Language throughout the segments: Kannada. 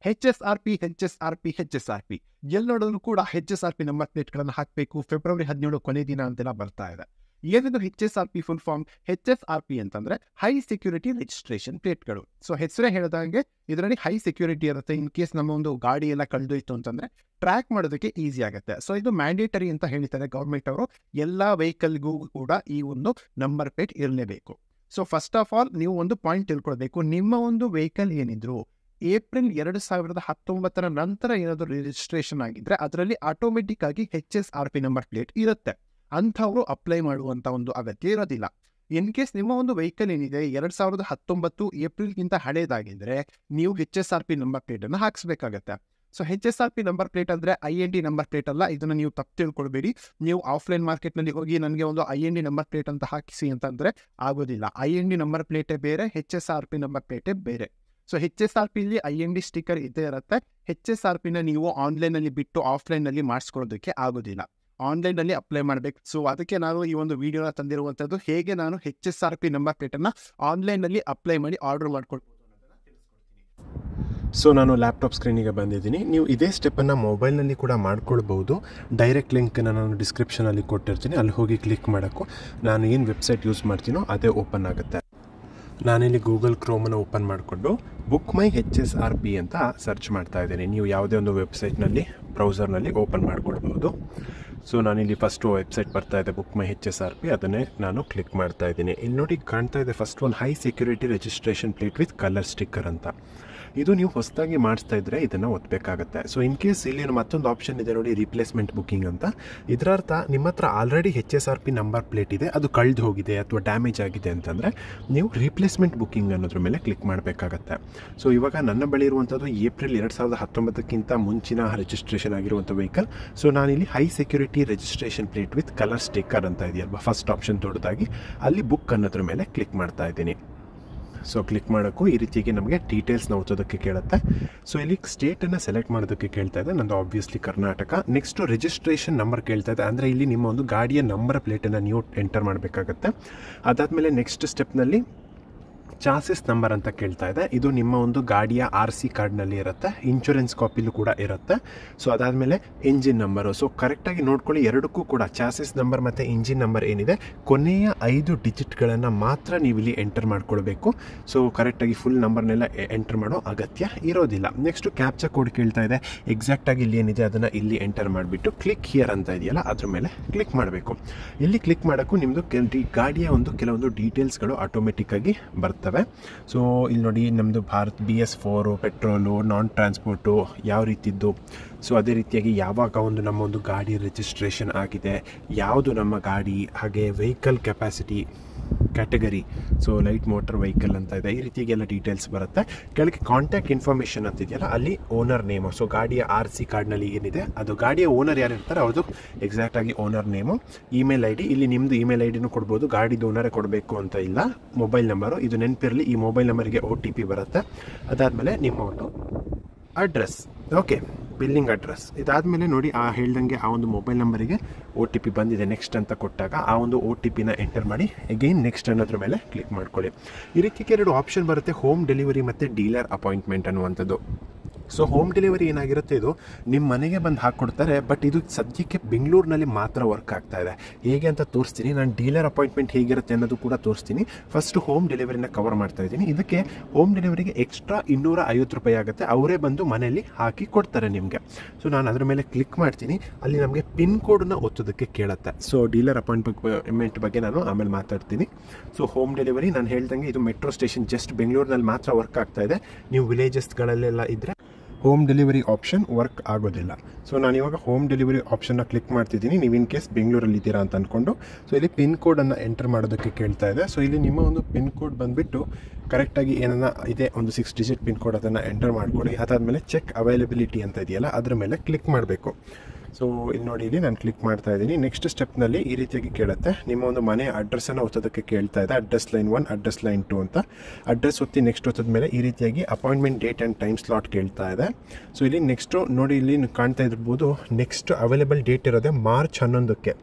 ಹೆಚ್ S R P H S R P H S R P ಎಲ್ಲಿ ನೋಡಿದ್ರು ಕೂಡ H S R P number ಪ್ಲೇಟ್ಗಳನ್ನು ಹಾಕಬೇಕು ಫೆಬ್ರವರಿ ಹದಿನೇಳು ಕೊನೆ ದಿನ ಅಂತೆಲ್ಲ ಬರ್ತಾ ಇದೆ ಏನಿದು H S R P full form H S R P ಅಂತಂದ್ರೆ ಹೈ ಸೆಕ್ಯೂರಿಟಿ ರಿಜಿಸ್ಟ್ರೇಷನ್ ಪ್ಲೇಟ್ಗಳು ಸೊ ಹೆಸರೇ ಹೇಳಿದಂಗೆ ಇದರಲ್ಲಿ ಹೈ ಸೆಕ್ಯೂರಿಟಿ ಇರುತ್ತೆ ಇನ್ ಕೇಸ್ ನಮ್ಮ ಒಂದು ಗಾಡಿ ಎಲ್ಲ ಕಳೆದೋಯ್ತು ಅಂತಂದ್ರೆ ಟ್ರ್ಯಾಕ್ ಮಾಡೋದಕ್ಕೆ ಈಸಿ ಆಗುತ್ತೆ ಸೊ ಇದು ಮ್ಯಾಂಡೇಟರಿ ಅಂತ ಹೇಳ್ತಾರೆ ಗೌರ್ಮೆಂಟ್ ಅವರು ಎಲ್ಲ ವೆಹಿಕಲ್ಗೂ ಕೂಡ ಈ ಒಂದು ನಂಬರ್ ಪ್ಲೇಟ್ ಇರಲೇಬೇಕು ಸೊ ಫಸ್ಟ್ ಆಫ್ ಆಲ್ ನೀವು ಒಂದು ಪಾಯಿಂಟ್ ತಿಳ್ಕೊಳ್ಬೇಕು ನಿಮ್ಮ ಒಂದು ವೆಹಿಕಲ್ ಏನಿದ್ರು ಏಪ್ರಿಲ್ ಎರಡು ಸಾವಿರದ ಹತ್ತೊಂಬತ್ತರ ನಂತರ ಏನಾದರೂ ರಿಜಿಸ್ಟ್ರೇಷನ್ ಆಗಿದ್ರೆ ಅದರಲ್ಲಿ ಆಟೋಮೆಟಿಕ್ ಆಗಿ H S R P number plate ಇರುತ್ತೆ ಅಂಥವರು ಅಪ್ಲೈ ಮಾಡುವಂಥ ಒಂದು ಅಗತ್ಯ ಇರೋದಿಲ್ಲ ಇನ್ ಕೇಸ್ ನಿಮ್ಮ ಒಂದು ವೆಹಿಕಲ್ ಏನಿದೆ ಎರಡು ಸಾವಿರದ ಹತ್ತೊಂಬತ್ತು ಏಪ್ರಿಲ್ಗಿಂತ ಹಳೇದಾಗಿದ್ರೆ ನೀವು H S R P number ಪ್ಲೇಟನ್ನು ಹಾಕಿಸ್ಬೇಕಾಗತ್ತೆ so H S R P number plate ಅಂದರೆ I N D number plate ಅಲ್ಲ ಇದನ್ನು ನೀವು ತಪ್ಪು ತಿಳ್ಕೊಳ್ಬೇಡಿ ನೀವು ಆಫ್ಲೈನ್ ಮಾರ್ಕೆಟ್ನಲ್ಲಿ ಹೋಗಿ ನನಗೆ ಒಂದು I N D number plate ಅಂತ ಹಾಕಿಸಿ ಅಂತಂದರೆ ಆಗೋದಿಲ್ಲ ಐ ಎನ್ ಡಿ ನಂಬರ್ ಪ್ಲೇಟೇ ಬೇರೆ H S R P number ಪ್ಲೇಟೇ ಬೇರೆ ಸೊ ಹೆಚ್ ಎಸ್ ಆರ್ ಪಿಲಿ ಐ ಎನ್ ಡಿ ಸ್ಟಿಕ್ಕರ್ ಇದ್ದೇ ಇರುತ್ತೆ ಹೆಚ್ ಎಸ್ ಆರ್ ಪಿನ ನೀವು ಆನ್ಲೈನಲ್ಲಿ ಬಿಟ್ಟು ಆಫ್ಲೈನಲ್ಲಿ ಮಾಡಿಸ್ಕೊಳ್ಳೋದಕ್ಕೆ ಆಗೋದಿಲ್ಲ ಆನ್ಲೈನಲ್ಲಿ ಅಪ್ಲೈ ಮಾಡಬೇಕು ಸೊ ಅದಕ್ಕೆ ನಾನು ಈ ಒಂದು ವಿಡಿಯೋನ ತಂದಿರುವಂಥದ್ದು ಹೇಗೆ ನಾನು H S R P number ಪ್ಲೇಟನ್ನು ಆನ್ಲೈನಲ್ಲಿ ಅಪ್ಲೈ ಮಾಡಿ ಆರ್ಡರ್ ಮಾಡ್ಕೊಳ್ಬೋದು ಅನ್ನೋದನ್ನ ತಿಳಿಸ್ಕೊಡ್ತೀನಿ ಸೊ ನಾನು ಲ್ಯಾಪ್ಟಾಪ್ ಸ್ಕ್ರೀನಿಗೆ ಬಂದಿದ್ದೀನಿ ನೀವು ಇದೇ ಸ್ಟೆಪ್ಪನ್ನು ಮೊಬೈಲ್ನಲ್ಲಿ ಕೂಡ ಮಾಡ್ಕೊಳ್ಬೋದು ಡೈರೆಕ್ಟ್ ಲಿಂಕನ್ನು ನಾನು ಡಿಸ್ಕ್ರಿಪ್ಷನಲ್ಲಿ ಕೊಟ್ಟಿರ್ತೀನಿ ಅಲ್ಲಿ ಹೋಗಿ ಕ್ಲಿಕ್ ಮಾಡೋಕ್ಕೂ ನಾನು ಏನು ವೆಬ್ಸೈಟ್ ಯೂಸ್ ಮಾಡ್ತೀನೋ ಅದೇ ಓಪನ್ ಆಗುತ್ತೆ ನಾನಿಲ್ಲಿ ಗೂಗಲ್ ಕ್ರೋಮನ್ನು ಓಪನ್ ಮಾಡಿಕೊಂಡು book my H S R P ಅಂತ ಸರ್ಚ್ ಮಾಡ್ತಾ ಇದ್ದೀನಿ ನೀವು ಯಾವುದೇ ಒಂದು ವೆಬ್ಸೈಟ್ನಲ್ಲಿ ಬ್ರೌಸರ್ನಲ್ಲಿ ಓಪನ್ ಮಾಡ್ಕೊಳ್ಬೋದು ಸೊ ನಾನಿಲ್ಲಿ ಫಸ್ಟು ವೆಬ್ಸೈಟ್ ಬರ್ತಾ ಇದೆ book my H S R P ಅದನ್ನೇ ನಾನು ಕ್ಲಿಕ್ ಮಾಡ್ತಾ ಇದ್ದೀನಿ ಇಲ್ಲಿ ನೋಡಿ ಕಾಣ್ತಾ ಇದೆ ಫಸ್ಟ್ ಒಂದು high security registration plate with colour sticker ಅಂತ ಇದು ನೀವು ಹೊಸದಾಗಿ ಮಾಡಿಸ್ತಾ ಇದ್ರೆ ಇದನ್ನು ಒತ್ತಬೇಕಾಗತ್ತೆ ಸೊ ಇನ್ ಕೇಸ್ ಇಲ್ಲಿ ಮತ್ತೊಂದು ಆಪ್ಷನ್ ಇದೆ ನೋಡಿ ರಿಪ್ಲೇಸ್ಮೆಂಟ್ ಬುಕ್ಕಿಂಗ್ ಅಂತ ಇದರ ಅರ್ಥ ನಿಮ್ಮ ಹತ್ರ already H S R P number plate ಇದೆ ಅದು ಕಳೆದು ಹೋಗಿದೆ ಅಥವಾ ಡ್ಯಾಮೇಜ್ ಆಗಿದೆ ಅಂತಂದರೆ ನೀವು ರಿಪ್ಲೇಸ್ಮೆಂಟ್ ಬುಕ್ಕಿಂಗ್ ಅನ್ನೋದ್ರ ಮೇಲೆ ಕ್ಲಿಕ್ ಮಾಡಬೇಕಾಗತ್ತೆ ಸೊ ಇವಾಗ ನನ್ನ ಬಳಿ ಇರುವಂಥದ್ದು ಏಪ್ರಿಲ್ ಎರಡು ಸಾವಿರದ ಹತ್ತೊಂಬತ್ತಕ್ಕಿಂತ ಮುಂಚಿನ ರಿಜಿಸ್ಟ್ರೇಷನ್ ಆಗಿರುವಂಥ ವೆಹಿಕಲ್ ಸೊ ನಾನಿಲ್ಲಿ high security registration plate with colour sticker ಅಂತ ಇದೆಯಲ್ವಾ ಫಸ್ಟ್ ಆಪ್ಷನ್ ದೊಡ್ಡದಾಗಿ ಅಲ್ಲಿ ಬುಕ್ ಅನ್ನೋದ್ರ ಮೇಲೆ ಕ್ಲಿಕ್ ಮಾಡ್ತಾ ಇದ್ದೀನಿ ಸೊ ಕ್ಲಿಕ್ ಮಾಡೋಕ್ಕೂ ಈ ರೀತಿಯಾಗಿ ನಮಗೆ ಡೀಟೇಲ್ಸ್ನ ಓದೋದಕ್ಕೆ ಕೇಳುತ್ತೆ ಸೊ ಇಲ್ಲಿ ಸ್ಟೇಟನ್ನು ಸೆಲೆಕ್ಟ್ ಮಾಡೋದಕ್ಕೆ ಕೇಳ್ತಾ ಇದೆ ನಂದು obviously Karnataka next registration number ಕೇಳ್ತಾ ಇದೆ ಅಂದರೆ ಇಲ್ಲಿ ನಿಮ್ಮ ಒಂದು ಗಾಡಿಯ ನಂಬರ್ ಪ್ಲೇಟನ್ನು ನೀವು ಎಂಟರ್ ಮಾಡಬೇಕಾಗತ್ತೆ ಅದಾದಮೇಲೆ ನೆಕ್ಸ್ಟ್ ಸ್ಟೆಪ್ನಲ್ಲಿ ಚಾಸಿಸ್ ನಂಬರ್ ಅಂತ ಕೇಳ್ತಾ ಇದೆ ಇದು ನಿಮ್ಮ ಒಂದು ಗಾಡಿಯ ಆರ್ ಸಿ ಕಾರ್ಡ್ನಲ್ಲಿ ಇರುತ್ತೆ ಇನ್ಶೂರೆನ್ಸ್ ಕಾಪಿಲೂ ಕೂಡ ಇರುತ್ತೆ ಸೊ ಅದಾದಮೇಲೆ ಇಂಜಿನ್ ನಂಬರು ಸೊ ಕರೆಕ್ಟಾಗಿ ನೋಡ್ಕೊಳ್ಳಿ ಎರಡಕ್ಕೂ ಕೂಡ ಚಾಸಿಸ್ ನಂಬರ್ ಮತ್ತು ಇಂಜಿನ್ ನಂಬರ್ ಏನಿದೆ ಕೊನೆಯ ಐದು ಡಿಜಿಟ್ಗಳನ್ನು ಮಾತ್ರ ನೀವು ಇಲ್ಲಿ ಎಂಟರ್ ಮಾಡ್ಕೊಳ್ಬೇಕು ಸೊ ಕರೆಕ್ಟಾಗಿ ಫುಲ್ ನಂಬರ್ನೆಲ್ಲ ಎಂಟರ್ ಮಾಡೋ ಅಗತ್ಯ ಇರೋದಿಲ್ಲ ನೆಕ್ಸ್ಟು ಕ್ಯಾಪ್ಚಾ ಕೋಡ್ ಕೇಳ್ತಾ ಇದೆ ಎಕ್ಸಾಕ್ಟಾಗಿ ಇಲ್ಲಿ ಏನಿದೆ ಅದನ್ನು ಇಲ್ಲಿ ಎಂಟರ್ ಮಾಡಿಬಿಟ್ಟು ಕ್ಲಿಕ್ ಹಿಯರ್ ಅಂತ ಇದೆಯಲ್ಲ ಅದ್ರ ಮೇಲೆ ಕ್ಲಿಕ್ ಮಾಡಬೇಕು ಇಲ್ಲಿ ಕ್ಲಿಕ್ ಮಾಡೋಕ್ಕೂ ನಿಮ್ಮದು ಗಾಡಿಯ ಒಂದು ಕೆಲವೊಂದು ಡೀಟೇಲ್ಸ್ಗಳು ಆಟೋಮೆಟಿಕ್ಕಾಗಿ ಬರ್ತವೆ ಸೊ ಇಲ್ಲಿ ನೋಡಿ ನಮ್ಮದು Bharat B S four petrol non transport ಯಾವ ರೀತಿದ್ದು ಸೊ ಅದೇ ರೀತಿಯಾಗಿ ಯಾವಾಗ ಒಂದು ನಮ್ಮ ಒಂದು ಗಾಡಿ ರಿಜಿಸ್ಟ್ರೇಷನ್ ಆಗಿದೆ ಯಾವುದು ನಮ್ಮ ಗಾಡಿ ಹಾಗೆ vehicle capacity category so light motor vehicle ಅಂತ ಇದೆ ಈ ರೀತಿಯಾಗೆಲ್ಲ ಡೀಟೇಲ್ಸ್ ಬರುತ್ತೆ ಕೆಳಗೆ ಕಾಂಟ್ಯಾಕ್ಟ್ ಇನ್ಫಾರ್ಮೇಷನ್ ಅಂತ ಇದೆಯಲ್ಲ ಅಲ್ಲಿ ಓನರ್ ನೇಮು ಸೊ ಗಾಡಿಯ ಆರ್ ಸಿ ಕಾರ್ಡ್ನಲ್ಲಿ ಏನಿದೆ ಅದು ಗಾಡಿಯ ಓನರ್ ಯಾರು ಇರ್ತಾರೆ ಅವ್ರದ್ದು ಎಕ್ಸಾಕ್ಟಾಗಿ owner name email I D ಇಲ್ಲಿ ನಿಮ್ಮದು ಇಮೇಲ್ ಐ ಡಿನೂ ಕೊಡ್ಬೋದು ಗಾಡಿದು ಓನರೇ ಕೊಡಬೇಕು ಅಂತ ಇಲ್ಲ ಮೊಬೈಲ್ ನಂಬರು ಇದು ನೆನಪಿರಲಿ ಈ ಮೊಬೈಲ್ ನಂಬರಿಗೆ ಒ ಟಿ ಪಿ ಬರುತ್ತೆ ಅದಾದಮೇಲೆ ನಿಮ್ಮ ಒಂದು ಅಡ್ರೆಸ್ ಓಕೆ ಬಿಲ್ಲಿಂಗ್ ಅಡ್ರೆಸ್ ಇದಾದಮೇಲೆ ನೋಡಿ ಆ ಹೇಳ್ದಂಗೆ ಆ ಒಂದು ಮೊಬೈಲ್ ನಂಬರಿಗೆ ಒ ಟಿ ಪಿ ಬಂದಿದೆ ನೆಕ್ಸ್ಟ್ ಅಂತ ಕೊಟ್ಟಾಗ ಆ ಒಂದು ಒ ಟಿ ಪಿನ ಎಂಟರ್ ಮಾಡಿ ಎಗೈನ್ ನೆಕ್ಸ್ಟ್ ಅನ್ನೋದ್ರ ಮೇಲೆ ಕ್ಲಿಕ್ ಮಾಡ್ಕೊಳ್ಳಿ ಈ ರೀತಿಗೆ ಎರಡು ಆಪ್ಷನ್ ಬರುತ್ತೆ ಹೋಮ್ ಡೆಲಿವರಿ ಮತ್ತು ಡೀಲರ್ ಅಪಾಯಿಂಟ್ಮೆಂಟ್ ಅನ್ನುವಂಥದ್ದು ಸೊ ಹೋಮ್ ಡೆಲಿವರಿ ಏನಾಗಿರುತ್ತೆ ಇದು ನಿಮ್ಮ ಮನೆಗೆ ಬಂದು ಹಾಕ್ಕೊಡ್ತಾರೆ ಬಟ್ ಇದು ಸದ್ಯಕ್ಕೆ ಬೆಂಗಳೂರಿನಲ್ಲಿ ಮಾತ್ರ ವರ್ಕ್ ಆಗ್ತಾ ಇದೆ ಹೇಗೆ ಅಂತ ತೋರಿಸ್ತೀನಿ ನಾನು ಡೀಲರ್ ಅಪಾಯಿಂಟ್ಮೆಂಟ್ ಹೇಗಿರುತ್ತೆ ಅನ್ನೋದು ಕೂಡ ತೋರಿಸ್ತೀನಿ ಫಸ್ಟ್ ಹೋಮ್ ಡೆಲಿವರಿನ ಕವರ್ ಮಾಡ್ತಾ ಇದ್ದೀನಿ ಇದಕ್ಕೆ ಹೋಮ್ ಡೆಲಿವರಿಗೆ ಎಕ್ಸ್ಟ್ರಾ ಇನ್ನೂರ ಐವತ್ತು ರೂಪಾಯಿ ಆಗುತ್ತೆ ಅವರೇ ಬಂದು ಮನೆಯಲ್ಲಿ ಹಾಕಿ ಕೊಡ್ತಾರೆ ನಿಮಗೆ ಸೊ ನಾನು ಅದರ ಮೇಲೆ ಕ್ಲಿಕ್ ಮಾಡ್ತೀನಿ ಅಲ್ಲಿ ನಮಗೆ ಪಿನ್ ಕೋಡನ್ನ ಒತ್ತೋದಕ್ಕೆ ಕೇಳುತ್ತೆ ಸೊ ಡೀಲರ್ ಅಪಾಯಿಂಟ್ಮೆಂಟ್ ಬಗ್ಗೆ ನಾನು ಆಮೇಲೆ ಮಾತಾಡ್ತೀನಿ ಸೊ ಹೋಮ್ ಡೆಲಿವರಿ ನಾನು ಹೇಳ್ದಂಗೆ ಇದು ಮೆಟ್ರೋ ಸ್ಟೇಷನ್ ಜಸ್ಟ್ ಬೆಂಗಳೂರಿನಲ್ಲಿ ಮಾತ್ರ ವರ್ಕ್ ಆಗ್ತಾ ಇದೆ ನೀವು ವಿಲೇಜಸ್ಗಳಲ್ಲೆಲ್ಲ ಇದ್ದರೆ ಹೋಮ್ ಡೆಲಿವರಿ ಆಪ್ಷನ್ ವರ್ಕ್ ಆಗೋದಿಲ್ಲ ಸೊ ನಾನು ಇವಾಗ ಹೋಮ್ ಡೆಲಿವರಿ ಆಪ್ಷನ್ನ ಕ್ಲಿಕ್ ಮಾಡ್ತಿದ್ದೀನಿ ನೀವು ಇನ್ ಕೇಸ್ ಬೆಂಗಳೂರಲ್ಲಿ ಇದ್ದೀರಾ ಅಂತ ಅಂದ್ಕೊಂಡು ಸೊ ಇಲ್ಲಿ ಪಿನ್ ಕೋಡನ್ನು ಎಂಟರ್ ಮಾಡೋದಕ್ಕೆ ಕೇಳ್ತಾ ಇದೆ ಸೊ ಇಲ್ಲಿ ನಿಮ್ಮ ಒಂದು ಪಿನ್ ಕೋಡ್ ಬಂದುಬಿಟ್ಟು ಕರೆಕ್ಟಾಗಿ ಏನನ್ನ ಇದೆ ಒಂದು ಸಿಕ್ಸ್ ಡಿಜಿಟ್ ಪಿನ್ ಕೋಡ್ ಅದನ್ನು ಎಂಟರ್ ಮಾಡ್ಕೊಳ್ಳಿ ಅದಾದಮೇಲೆ ಚೆಕ್ ಅವೈಲಬಿಲಿಟಿ ಅಂತ ಇದೆಯಲ್ಲ ಅದ್ರ ಮೇಲೆ ಕ್ಲಿಕ್ ಮಾಡಬೇಕು ಸೊ ಇಲ್ಲಿ ನೋಡಿ ಇಲ್ಲಿ ನಾನು ಕ್ಲಿಕ್ ಮಾಡ್ತಾ ಇದ್ದೀನಿ ನೆಕ್ಸ್ಟ್ ಸ್ಟೆಪ್ನಲ್ಲಿ ಈ ರೀತಿಯಾಗಿ ಕೇಳುತ್ತೆ ನಿಮ್ಮ ಒಂದು ಮನೆ ಅಡ್ರೆಸ್ಸನ್ನು ಒತ್ತೋದಕ್ಕೆ ಕೇಳ್ತಾ ಇದೆ address line one address line two ಅಂತ ಅಡ್ರೆಸ್ ಒತ್ತಿ ನೆಕ್ಸ್ಟ್ ಒತ್ತದ ಮೇಲೆ ಈ ರೀತಿಯಾಗಿ appointment date and time slot ಕೇಳ್ತಾ ಇದೆ ಸೊ ಇಲ್ಲಿ ನೆಕ್ಸ್ಟು ನೋಡಿ ಇಲ್ಲಿ ನೀವು ಕಾಣ್ತಾ ಇರ್ಬೋದು ನೆಕ್ಸ್ಟ್ ಅವೈಲೇಬಲ್ ಡೇಟ್ ಇರೋದೆ ಮಾರ್ಚ್ ಹನ್ನೊಂದಕ್ಕೆ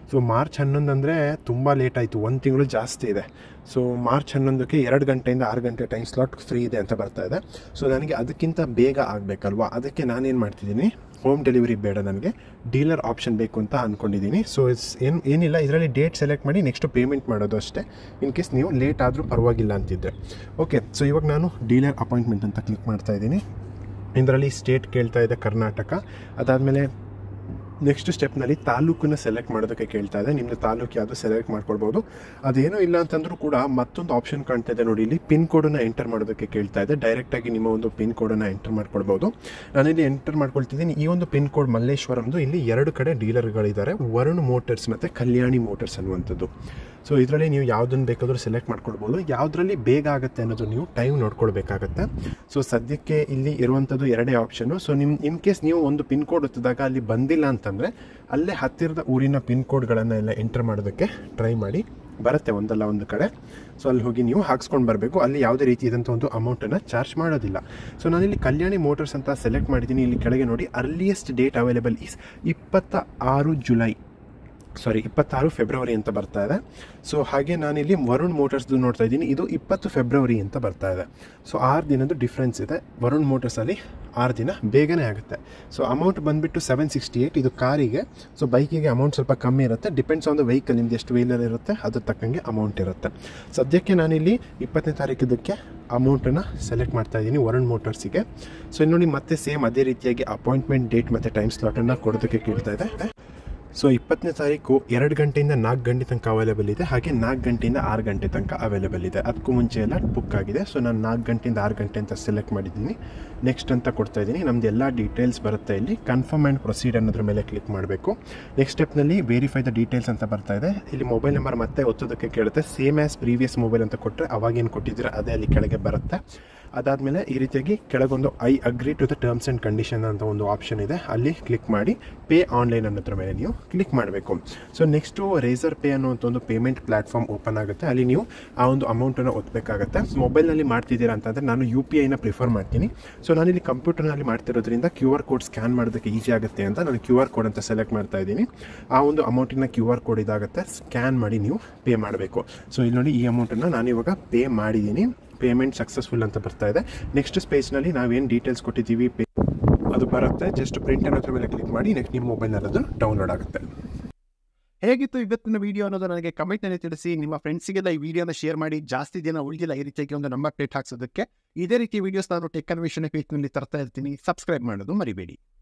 ಸೊ ಮಾರ್ಚ್ ಹನ್ನೊಂದು ಅಂದರೆ ತುಂಬ ಲೇಟ್ ಆಯಿತು ಒಂದು ತಿಂಗಳು ಜಾಸ್ತಿ ಇದೆ ಸೊ ಮಾರ್ಚ್ ಹನ್ನೊಂದಕ್ಕೆ ಎರಡು ಗಂಟೆಯಿಂದ ಆರು ಗಂಟೆ ಟೈಮ್ ಸ್ಲಾಟ್ ಫ್ರೀ ಇದೆ ಅಂತ ಬರ್ತಾ ಇದೆ ಸೊ ನನಗೆ ಅದಕ್ಕಿಂತ ಬೇಗ ಆಗಬೇಕಲ್ವಾ ಅದಕ್ಕೆ ನಾನೇನು ಮಾಡ್ತಿದ್ದೀನಿ ಹೋಮ್ ಡೆಲಿವರಿ ಬೇಡ ನನಗೆ ಡೀಲರ್ ಆಪ್ಷನ್ ಬೇಕು ಅಂತ ಅಂದ್ಕೊಂಡಿದ್ದೀನಿ ಸೊ ಇಟ್ಸ್ ಏನು ಏನಿಲ್ಲ ಇದರಲ್ಲಿ ಡೇಟ್ ಸೆಲೆಕ್ಟ್ ಮಾಡಿ ನೆಕ್ಸ್ಟ್ ಪೇಮೆಂಟ್ ಮಾಡೋದು ಅಷ್ಟೇ ಇನ್ ಕೇಸ್ ನೀವು ಲೇಟ್ ಆದರೂ ಪರವಾಗಿಲ್ಲ ಅಂತಿದ್ದೆ ಓಕೆ ಸೊ ಇವಾಗ ನಾನು ಡೀಲರ್ ಅಪಾಯಿಂಟ್ಮೆಂಟ್ ಅಂತ ಕ್ಲಿಕ್ ಮಾಡ್ತಾ ಇದ್ದೀನಿ ಇದರಲ್ಲಿ ಸ್ಟೇಟ್ ಕೇಳ್ತಾ ಇದೆ ಕರ್ನಾಟಕ ಅದಾದಮೇಲೆ ನೆಕ್ಸ್ಟ್ ಸ್ಟೆಪ್ನಲ್ಲಿ ತಾಲೂಕನ್ನ ಸೆಲೆಕ್ಟ್ ಮಾಡೋದಕ್ಕೆ ಕೇಳ್ತಾ ಇದೆ ನಿಮ್ಮದು ತಾಲೂಕು ಯಾವುದು ಸೆಲೆಕ್ಟ್ ಮಾಡ್ಕೊಳ್ಬೋದು ಅದೇನೂ ಇಲ್ಲ ಅಂತಂದ್ರೂ ಕೂಡ ಮತ್ತೊಂದು ಆಪ್ಷನ್ ಕಾಣ್ತಾ ಇದೆ ನೋಡಿ ಇಲ್ಲಿ ಪಿನ್ ಕೋಡನ್ನು ಎಂಟರ್ ಮಾಡೋದಕ್ಕೆ ಕೇಳ್ತಾ ಇದೆ ಡೈರೆಕ್ಟಾಗಿ ನಿಮ್ಮ ಒಂದು ಪಿನ್ ಕೋಡನ್ನು ಎಂಟರ್ ಮಾಡ್ಕೊಳ್ಬೋದು ನಾನಿಲ್ಲಿ ಎಂಟರ್ ಮಾಡ್ಕೊಳ್ತಿದ್ದೀನಿ ಈ ಒಂದು ಪಿನ್ ಕೋಡ್ ಮಲ್ಲೇಶ್ವರಂದು ಇಲ್ಲಿ ಎರಡು ಕಡೆ ಡೀಲರ್ಗಳಿದ್ದಾರೆ ವರುಣ್ ಮೋಟರ್ಸ್ ಮತ್ತು ಕಲ್ಯಾಣಿ ಮೋಟರ್ಸ್ ಅನ್ನುವಂಥದ್ದು ಸೊ ಇದರಲ್ಲಿ ನೀವು ಯಾವುದನ್ನು ಬೇಕಾದರೂ ಸೆಲೆಕ್ಟ್ ಮಾಡ್ಕೊಳ್ಬೋದು ಯಾವುದರಲ್ಲಿ ಬೇಗ ಆಗುತ್ತೆ ಅನ್ನೋದು ನೀವು ಟೈಮ್ ನೋಡ್ಕೊಳ್ಬೇಕಾಗತ್ತೆ ಸೊ ಸದ್ಯಕ್ಕೆ ಇಲ್ಲಿ ಇರುವಂಥದ್ದು ಎರಡೇ ಆಪ್ಷನು ಸೊ ನಿಮ್ಮ ಇನ್ ಕೇಸ್ ನೀವು ಒಂದು ಪಿನ್ ಕೋಡ್ ಒತ್ತಿದಾಗ ಅಲ್ಲಿ ಬಂದಿಲ್ಲ ಅಂತಂದರೆ ಅಲ್ಲೇ ಹತ್ತಿರದ ಊರಿನ ಪಿನ್ ಕೋಡ್ಗಳನ್ನು ಎಲ್ಲ ಎಂಟರ್ ಮಾಡೋದಕ್ಕೆ ಟ್ರೈ ಮಾಡಿ ಬರುತ್ತೆ ಒಂದಲ್ಲ ಒಂದು ಕಡೆ ಸೊ ಅಲ್ಲಿ ಹೋಗಿ ನೀವು ಹಾಕ್ಸ್ಕೊಂಡು ಬರಬೇಕು ಅಲ್ಲಿ ಯಾವುದೇ ರೀತಿಯಾದಂಥ ಒಂದು ಅಮೌಂಟನ್ನು ಚಾರ್ಜ್ ಮಾಡೋದಿಲ್ಲ ಸೊ ನಾನಿಲ್ಲಿ ಕಲ್ಯಾಣಿ ಮೋಟರ್ಸ್ ಅಂತ ಸೆಲೆಕ್ಟ್ ಮಾಡಿದ್ದೀನಿ ಇಲ್ಲಿ ಕೆಳಗೆ ನೋಡಿ ಅರ್ಲಿಯೆಸ್ಟ್ ಡೇಟ್ ಅವೈಲೇಬಲ್ ಈಸ್ ಇಪ್ಪತ್ತ ಆರು ಜುಲೈ ಸಾರಿ ಇಪ್ಪತ್ತಾರು ಫೆಬ್ರವರಿ ಅಂತ ಬರ್ತಾ ಇದೆ ಸೊ ಹಾಗೆ ನಾನಿಲ್ಲಿ ವರುಣ್ ಮೋಟರ್ಸ್ದು ನೋಡ್ತಾ ಇದ್ದೀನಿ ಇದು ಇಪ್ಪತ್ತು ಫೆಬ್ರವರಿ ಅಂತ ಬರ್ತಾ ಇದೆ ಸೊ ಆರು ದಿನದ್ದು ಡಿಫ್ರೆನ್ಸ್ ಇದೆ ವರುಣ್ ಮೋಟರ್ಸಲ್ಲಿ ಆರು ದಿನ ಬೇಗನೆ ಆಗುತ್ತೆ ಸೊ ಅಮೌಂಟ್ ಬಂದುಬಿಟ್ಟು ಸೆವೆನ್ ಸಿಕ್ಸ್ಟಿ ಏಯ್ಟ್ ಇದು ಕಾರಿಗೆ ಸೊ ಬೈಕಿಗೆ ಅಮೌಂಟ್ ಸ್ವಲ್ಪ ಕಮ್ಮಿ ಇರುತ್ತೆ ಡಿಪೆಂಡ್ಸ್ ಆನ್ ದ ವೆಹಿಕಲ್ ನಿಮ್ದು ಎಷ್ಟು ವೀಲರ್ ಇರುತ್ತೆ ಅದ್ರ ತಕ್ಕಂಗೆ ಅಮೌಂಟ್ ಇರುತ್ತೆ ಸದ್ಯಕ್ಕೆ ನಾನಿಲ್ಲಿ ಇಪ್ಪತ್ತನೇ ತಾರೀಕಿದ್ದಕ್ಕೆ ಅಮೌಂಟನ್ನು ಸೆಲೆಕ್ಟ್ ಮಾಡ್ತಾ ಇದ್ದೀನಿ ವರುಣ್ ಮೋಟರ್ಸಿಗೆ ಸೊ ಇಲ್ಲಿ ನೋಡಿ ಮತ್ತೆ ಸೇಮ್ ಅದೇ ರೀತಿಯಾಗಿ ಅಪಾಯಿಂಟ್ಮೆಂಟ್ ಡೇಟ್ ಮತ್ತು ಟೈಮ್ ಸ್ಲಾಟನ್ನು ಕೊಡೋದಕ್ಕೆ ಕೇಳ್ತಾ ಇದೆ ಸೊ ಇಪ್ಪತ್ತನೇ ತಾರೀಕು ಎರಡು ಗಂಟೆಯಿಂದ ನಾಲ್ಕು ಗಂಟೆ ತನಕ ಅವೈಲೇಬಲ್ ಇದೆ ಹಾಗೆ ನಾಲ್ಕು ಗಂಟೆಯಿಂದ ಆರು ಗಂಟೆ ತನಕ ಅವೈಲೇಬಲ್ ಇದೆ ಅದಕ್ಕೂ ಮುಂಚೆ ಎಲ್ಲ ಬುಕ್ ಆಗಿದೆ ಸೊ ನಾನು ನಾಲ್ಕು ಗಂಟೆಯಿಂದ ಆರು ಗಂಟೆ ಅಂತ ಸೆಲೆಕ್ಟ್ ಮಾಡಿದ್ದೀನಿ ನೆಕ್ಸ್ಟ್ ಅಂತ ಕೊಡ್ತಾ ಇದ್ದೀನಿ ನಮ್ದು ಎಲ್ಲ ಡೀಟೇಲ್ಸ್ ಬರುತ್ತೆ ಇಲ್ಲಿ ಕನ್ಫರ್ಮ್ ಆ್ಯಂಡ್ ಪ್ರೊಸೀಡ್ ಅನ್ನೋದ್ರ ಮೇಲೆ ಕ್ಲಿಕ್ ಮಾಡಬೇಕು ನೆಕ್ಸ್ಟ್ ಸ್ಟೆಪ್ನಲ್ಲಿ ವೆರಿಫೈ ದ ಡೀಟೇಲ್ಸ್ ಅಂತ ಬರ್ತಾ ಇದೆ ಇಲ್ಲಿ ಮೊಬೈಲ್ ನಂಬರ್ ಮತ್ತೆ ಒತ್ತೋದಕ್ಕೆ ಕೇಳುತ್ತೆ ಸೇಮ್ ಆ್ಯಸ್ ಪ್ರೀವಿಯಸ್ ಮೊಬೈಲ್ ಅಂತ ಕೊಟ್ಟರೆ ಅವಾಗೇನು ಕೊಟ್ಟಿದ್ದೀರ ಅದೇ ಅಲ್ಲಿ ಕೆಳಗೆ ಬರುತ್ತೆ ಅದಾದಮೇಲೆ ಈ ರೀತಿಯಾಗಿ ಕೆಳಗೊಂದು I agree to the terms and condition ಅಂತ ಒಂದು ಆಪ್ಷನ್ ಇದೆ ಅಲ್ಲಿ ಕ್ಲಿಕ್ ಮಾಡಿ ಪೇ ಆನ್ಲೈನ್ ಅನ್ನೋದ್ರ ಮೇಲೆ ನೀವು ಕ್ಲಿಕ್ ಮಾಡಬೇಕು ಸೊ ನೆಕ್ಸ್ಟು ರೇಸರ್ ಪೇ ಅನ್ನುವಂಥ ಒಂದು ಪೇಮೆಂಟ್ ಪ್ಲಾಟ್ಫಾರ್ಮ್ ಓಪನ್ ಆಗುತ್ತೆ ಅಲ್ಲಿ ನೀವು ಆ ಒಂದು ಅಮೌಂಟನ್ನು ಒತ್ತಬೇಕಾಗತ್ತೆ ಮೊಬೈಲ್ನಲ್ಲಿ ಮಾಡ್ತಿದ್ದೀರಾ ಅಂತಂದರೆ ನಾನು ಯು ಪಿ ಐನ ಪ್ರಿಫರ್ ಮಾಡ್ತೀನಿ ಸೊ ನಾನಿಲ್ಲಿ ಕಂಪ್ಯೂಟರ್ನಲ್ಲಿ ಮಾಡ್ತಿರೋದ್ರಿಂದ ಕ್ಯೂ ಆರ್ ಕೋಡ್ ಸ್ಕ್ಯಾನ್ ಮಾಡೋದಕ್ಕೆ ಈಸಿ ಆಗುತ್ತೆ ಅಂತ ನಾನು ಕ್ಯೂ ಆರ್ ಕೋಡ್ ಅಂತ ಸೆಲೆಕ್ಟ್ ಮಾಡ್ತಾ ಇದ್ದೀನಿ ಆ ಒಂದು ಅಮೌಂಟಿನ ಕ್ಯೂ ಆರ್ ಕೋಡ್ ಇದಾಗುತ್ತೆ ಸ್ಕ್ಯಾನ್ ಮಾಡಿ ನೀವು ಪೇ ಮಾಡಬೇಕು ಸೊ ಇಲ್ಲಿ ನೋಡಿ ಈ ಅಮೌಂಟನ್ನು ನಾನು ಇವಾಗ ಪೇ ಮಾಡಿದ್ದೀನಿ ಪೇಮೆಂಟ್ ಸಕ್ಸಸ್ಫುಲ್ ಅಂತ ಬರ್ತಾ ಇದೆ ನೆಕ್ಸ್ಟ್ ಸ್ಪೇಜ್ನಲ್ಲಿ ನಾವೇನು ಡೀಟೇಲ್ಸ್ ಕೊಟ್ಟಿದ್ದೀವಿ ಪೇ ಅದು ಬರುತ್ತೆ ಜಸ್ಟ್ ಪ್ರಿಂಟ್ ಅನ್ನೋದ್ರ ಮೇಲೆ ಕ್ಲಿಕ್ ಮಾಡಿ ನೆಕ್ಸ್ಟ್ ನಿಮ್ಮ ಮೊಬೈಲ್ನಲ್ಲಿ ಅದು ಡೌನ್ಲೋಡ್ ಆಗುತ್ತೆ ಹೇಗಿತ್ತು ಇವತ್ತಿನ ವಿಡಿಯೋ ಅನ್ನೋದು ನನಗೆ ಕಮೆಂಟ್ನಲ್ಲಿ ತಿಳಿಸಿ ನಿಮ್ಮ ಫ್ರೆಂಡ್ಸಿಗೆಲ್ಲ ಈ ವಿಡಿಯೋನ ಶೇರ್ ಮಾಡಿ ಜಾಸ್ತಿ ದಿನ ಉಳಿದಿಲ್ಲ ಈ ರೀತಿಯಾಗಿ ಒಂದು ನಂಬರ್ ಪ್ಲೇಟ್ ಹಾಕ್ಸೋದಕ್ಕೆ ಇದೇ ರೀತಿ ವಿಡಿಯೋಸ್ ನಾನು ಟೆಕ್ ಅನ್ವೇಷಣೆ ಪೇಜ್ನಲ್ಲಿ ತರ್ತಾ ಇರ್ತೀನಿ ಸಬ್ಸ್ಕ್ರೈಬ್ ಮಾಡೋದು ಮರಿಬೇಡಿ